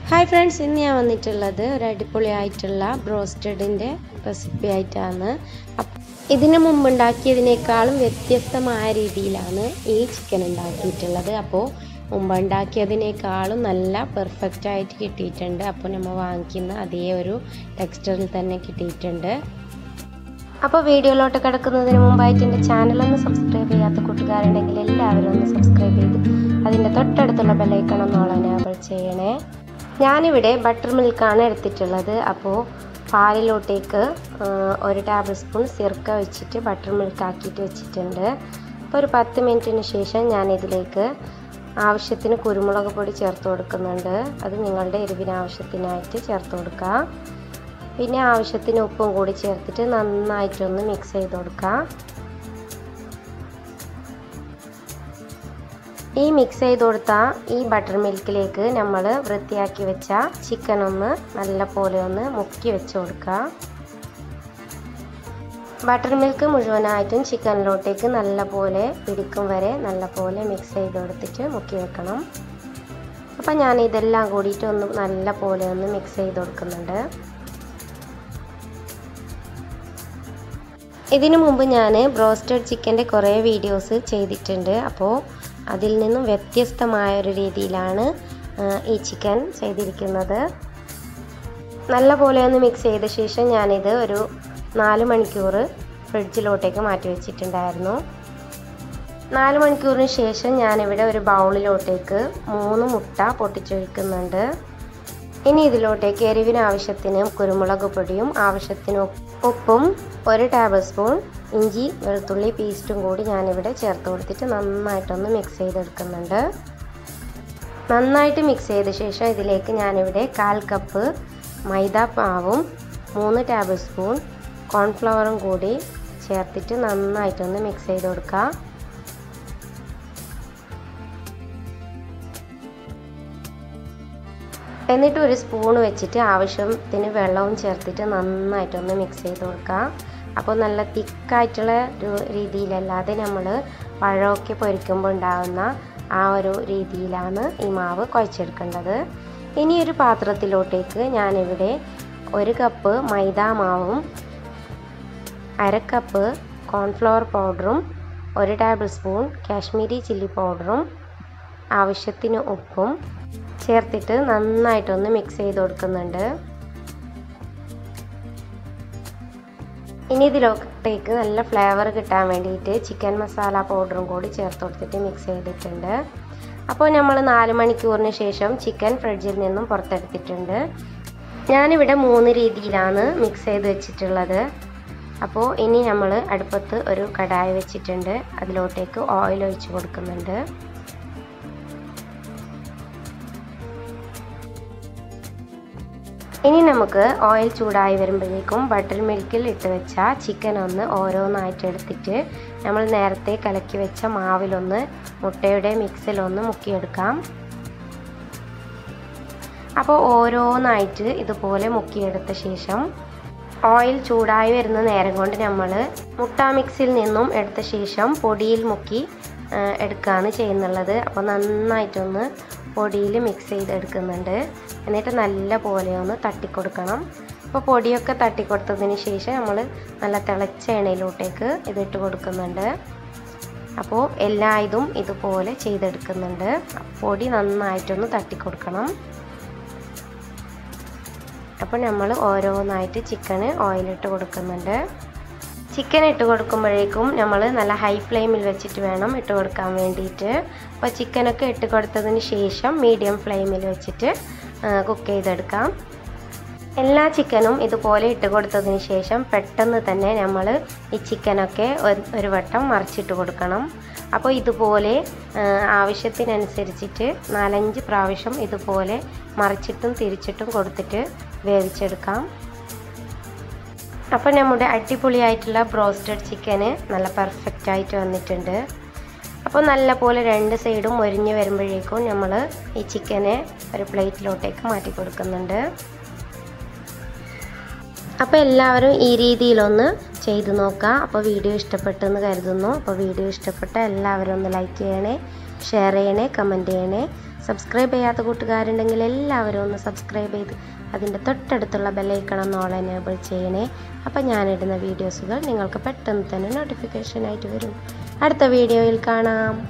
hi friends ഇന്ന് ഞാൻ വന്നിട്ടുള്ളത് ഒരു അടിപൊളിയായിട്ടുള്ള ബ്രോസ്റ്റഡിൻ്റെ റെസിപ്പി ആയിട്ടാണ് അപ്പ് ഇതിന് മുമ്പ് ഉണ്ടാക്കിയതിനേക്കാളും വ്യത്യസ്തമായ രീതിയിലാണ് ഈ ചിക്കൻ ഉണ്ടാക്കിയിട്ടുള്ളത് അപ്പോൾ മുമ്പ് ഉണ്ടാക്കിയതിനേക്കാളും നല്ല പെർഫെക്റ്റ് ആയിട്ട് കിട്ടിയിട്ടുണ്ട് അപ്പോൾ നമ്മൾ വാങ്ങിക്കുന്ന അതേ ഒരു ടെക്സ്ചറിൽ തന്നെ കിട്ടിയിട്ടുണ്ട് അപ്പോൾ വീഡിയോയിലോട്ട് കിടക്കുന്നതിന് മുമ്പായിട്ട് എൻ്റെ ചാനലൊന്ന് സബ്സ്ക്രൈബ് ചെയ്യാത്ത കൂട്ടുകാരുണ്ടെങ്കിൽ എല്ലാവരും ഒന്ന് സബ്സ്ക്രൈബ് ചെയ്ത് അതിൻ്റെ തൊട്ടടുത്തുള്ള ബെല്ലൈക്കൺ ഒന്ന് എനേബിൾ ചെയ്യണേ ഞാനിവിടെ ബട്ടർ മിൽക്കാണ് എടുത്തിട്ടുള്ളത് അപ്പോൾ പാലിലോട്ടേക്ക് ഒരു ടേബിൾ സ്പൂൺ സിർക്ക വെച്ചിട്ട് ബട്ടർ മിൽക്ക് ആക്കിയിട്ട് വെച്ചിട്ടുണ്ട് അപ്പോൾ ഒരു പത്ത് മിനിറ്റിന് ശേഷം ഞാനിതിലേക്ക് ആവശ്യത്തിന് കുരുമുളക് പൊടി ചേർത്ത് കൊടുക്കുന്നുണ്ട് അത് നിങ്ങളുടെ എരിവിന് ആവശ്യത്തിനായിട്ട് ചേർത്ത് കൊടുക്കുക പിന്നെ ആവശ്യത്തിന് ഉപ്പും കൂടി ചേർത്തിട്ട് നന്നായിട്ടൊന്ന് മിക്സ് ചെയ്ത് കൊടുക്കുക ഈ മിക്സ് ചെയ്ത് കൊടുത്ത ഈ ബട്ടർ മിൽക്കിലേക്ക് നമ്മൾ വൃത്തിയാക്കി വെച്ച ചിക്കൻ ഒന്ന് നല്ല പോലെ ഒന്ന് മുക്കി വെച്ച് കൊടുക്കുക ബട്ടർ മിൽക്ക് മുഴുവനായിട്ടും ചിക്കനിലോട്ടേക്ക് നല്ല പോലെ പിടിക്കും വരെ നല്ല പോലെ മിക്സ് ചെയ്ത് കൊടുത്തിട്ട് മുക്കി വെക്കണം അപ്പം ഞാൻ ഇതെല്ലാം കൂടിയിട്ട് ഒന്ന് നല്ല പോലെ ഒന്ന് മിക്സ് ചെയ്ത് കൊടുക്കുന്നുണ്ട് ഇതിനു മുമ്പ് ഞാൻ ബ്രോസ്റ്റഡ് ചിക്കൻ്റെ കുറേ വീഡിയോസ് ചെയ്തിട്ടുണ്ട് അപ്പോൾ അതിൽ നിന്നും വ്യത്യസ്തമായ ഒരു രീതിയിലാണ് ഈ ചിക്കൻ ചെയ്തിരിക്കുന്നത് നല്ല പോലെ ഒന്ന് മിക്സ് ചെയ്ത ശേഷം ഞാനിത് ഒരു നാല് മണിക്കൂർ ഫ്രിഡ്ജിലോട്ടേക്ക് മാറ്റി വെച്ചിട്ടുണ്ടായിരുന്നു നാല് മണിക്കൂറിന് ശേഷം ഞാനിവിടെ ഒരു ബൗളിലോട്ടേക്ക് മൂന്ന് മുട്ട പൊട്ടിച്ചൊഴിക്കുന്നുണ്ട് ഇനി ഇതിലോട്ടേക്ക് എരിവിന് ആവശ്യത്തിന് കുരുമുളക് പൊടിയും ആവശ്യത്തിന് ഉപ്പും ഒരു ടേബിൾ സ്പൂൺ ഇഞ്ചി വെളുത്തുള്ളി പേസ്റ്റും കൂടി ഞാനിവിടെ ചേർത്ത് കൊടുത്തിട്ട് നന്നായിട്ടൊന്ന് മിക്സ് ചെയ്തെടുക്കുന്നുണ്ട് നന്നായിട്ട് മിക്സ് ചെയ്ത ശേഷം ഇതിലേക്ക് ഞാനിവിടെ കാൽ കപ്പ് മൈദ മാവും മൂന്ന് ടേബിൾ സ്പൂൺ കോൺഫ്ലവറും കൂടി ചേർത്തിട്ട് നന്നായിട്ടൊന്ന് മിക്സ് ചെയ്ത് കൊടുക്കുക എന്നിട്ട് ഒരു സ്പൂൺ വെച്ചിട്ട് ആവശ്യത്തിന് വെള്ളവും ചേർത്തിട്ട് നന്നായിട്ടൊന്ന് മിക്സ് ചെയ്ത് കൊടുക്കുക അപ്പോൾ നല്ല തിക്കായിട്ടുള്ള ഒരു രീതിയിലല്ലാതെ നമ്മൾ പഴമൊക്കെ പൊരിക്കുമ്പോൾ ഉണ്ടാകുന്ന ആ ഒരു രീതിയിലാണ് ഈ മാവ് കുഴച്ചെടുക്കേണ്ടത് ഇനി ഒരു പാത്രത്തിലോട്ടേക്ക് ഞാനിവിടെ ഒരു കപ്പ് മൈദ മാവും അര കപ്പ് കോൺഫ്ലവർ പൗഡറും ഒരു ടേബിൾ സ്പൂൺ കാശ്മീരി ചില്ലി പൗഡറും ആവശ്യത്തിന് ഉപ്പും ചേർത്തിട്ട് നന്നായിട്ടൊന്ന് മിക്സ് ചെയ്ത് കൊടുക്കുന്നുണ്ട് ഇനി ഇതിലോട്ടേക്ക് നല്ല ഫ്ലേവർ കിട്ടാൻ വേണ്ടിയിട്ട് ചിക്കൻ മസാല പൗഡറും കൂടി ചേർത്ത് കൊടുത്തിട്ട് മിക്സ് ചെയ്തിട്ടുണ്ട് അപ്പോൾ നമ്മൾ നാല് മണിക്കൂറിന് ശേഷം ചിക്കൻ ഫ്രിഡ്ജിൽ നിന്നും പുറത്തെടുത്തിട്ടുണ്ട് ഞാനിവിടെ മൂന്ന് രീതിയിലാണ് മിക്സ് ചെയ്ത് വെച്ചിട്ടുള്ളത് അപ്പോൾ ഇനി നമ്മൾ അടുപ്പത്ത് ഒരു കടായി വെച്ചിട്ടുണ്ട് അതിലോട്ടേക്ക് ഓയിൽ ഒഴിച്ച് കൊടുക്കുന്നുണ്ട് ഇനി നമുക്ക് ഓയിൽ ചൂടായി വരുമ്പോഴേക്കും ബട്ടർ മിൽക്കിൽ ഇട്ട് വെച്ച ചിക്കൻ ഒന്ന് ഓരോന്നായിട്ട് എടുത്തിട്ട് നമ്മൾ നേരത്തെ കലക്കി വെച്ച മാവിലൊന്ന് മുട്ടയുടെ മിക്സിലൊന്ന് മുക്കിയെടുക്കാം അപ്പോൾ ഓരോന്നായിട്ട് ഇതുപോലെ മുക്കിയെടുത്ത ശേഷം ഓയിൽ ചൂടായി വരുന്ന നേരം കൊണ്ട് നമ്മൾ മുട്ട മിക്സിൽ നിന്നും എടുത്ത ശേഷം പൊടിയിൽ മുക്കി എടുക്കുകയാണ് ചെയ്യുന്നുള്ളത് അപ്പോൾ നന്നായിട്ടൊന്ന് പൊടിയിൽ മിക്സ് ചെയ്തെടുക്കുന്നുണ്ട് എന്നിട്ട് നല്ല പോലെ ഒന്ന് തട്ടിക്കൊടുക്കണം അപ്പോൾ പൊടിയൊക്കെ തട്ടിക്കൊടുത്തതിന് ശേഷം നമ്മൾ നല്ല തിളച്ച എണ്ണയിലോട്ടേക്ക് ഇതിട്ട് കൊടുക്കുന്നുണ്ട് അപ്പോൾ എല്ലാ ഇതും ഇതുപോലെ ചെയ്തെടുക്കുന്നുണ്ട് പൊടി നന്നായിട്ടൊന്ന് തട്ടിക്കൊടുക്കണം അപ്പോൾ നമ്മൾ ഓരോന്നായിട്ട് ചിക്കന് ഓയിലിട്ട് കൊടുക്കുന്നുണ്ട് ചിക്കൻ ഇട്ട് കൊടുക്കുമ്പോഴേക്കും നമ്മൾ നല്ല ഹൈ ഫ്ലെയിമിൽ വെച്ചിട്ട് വേണം ഇട്ട് കൊടുക്കാൻ വേണ്ടിയിട്ട് അപ്പോൾ ചിക്കനൊക്കെ ഇട്ട് കൊടുത്തതിന് ശേഷം മീഡിയം ഫ്ലെയിമിൽ വെച്ചിട്ട് കുക്ക് ചെയ്തെടുക്കാം എല്ലാ ചിക്കനും ഇതുപോലെ ഇട്ട് കൊടുത്തതിന് ശേഷം പെട്ടെന്ന് തന്നെ നമ്മൾ ഈ ചിക്കനൊക്കെ ഒരു വട്ടം മറിച്ചിട്ട് കൊടുക്കണം അപ്പോൾ ഇതുപോലെ ആവശ്യത്തിനനുസരിച്ചിട്ട് നാലഞ്ച് പ്രാവശ്യം ഇതുപോലെ മറിച്ചിട്ടും തിരിച്ചിട്ടും കൊടുത്തിട്ട് വേവിച്ചെടുക്കാം അപ്പോൾ നമ്മുടെ അടിപൊളിയായിട്ടുള്ള ബ്രോസ്റ്റഡ് ചിക്കന് നല്ല പെർഫെക്റ്റ് ആയിട്ട് വന്നിട്ടുണ്ട് അപ്പോൾ നല്ല പോലെ രണ്ട് സൈഡും ഒരിഞ്ഞ് വരുമ്പോഴേക്കും നമ്മൾ ഈ ചിക്കനെ ഒരു പ്ലേറ്റിലോട്ടേക്ക് മാറ്റി കൊടുക്കുന്നുണ്ട് അപ്പോൾ എല്ലാവരും ഈ രീതിയിലൊന്ന് ചെയ്തു നോക്കുക അപ്പോൾ വീഡിയോ ഇഷ്ടപ്പെട്ടെന്ന് കരുതുന്നു അപ്പോൾ വീഡിയോ ഇഷ്ടപ്പെട്ട എല്ലാവരും ഒന്ന് ലൈക്ക് ചെയ്യണേ ഷെയർ ചെയ്യണേ കമൻറ്റ് ചെയ്യണേ സബ്സ്ക്രൈബ് ചെയ്യാത്ത കൂട്ടുകാരുണ്ടെങ്കിൽ എല്ലാവരും ഒന്ന് സബ്സ്ക്രൈബ് ചെയ്ത് അതിൻ്റെ തൊട്ടടുത്തുള്ള ബെല്ലൈക്കണം നോൾ എനേബിൾ ചെയ്യണേ അപ്പം ഞാനിടുന്ന വീഡിയോസുകൾ നിങ്ങൾക്ക് പെട്ടെന്ന് തന്നെ നോട്ടിഫിക്കേഷൻ ആയിട്ട് വരും അടുത്ത വീഡിയോയിൽ കാണാം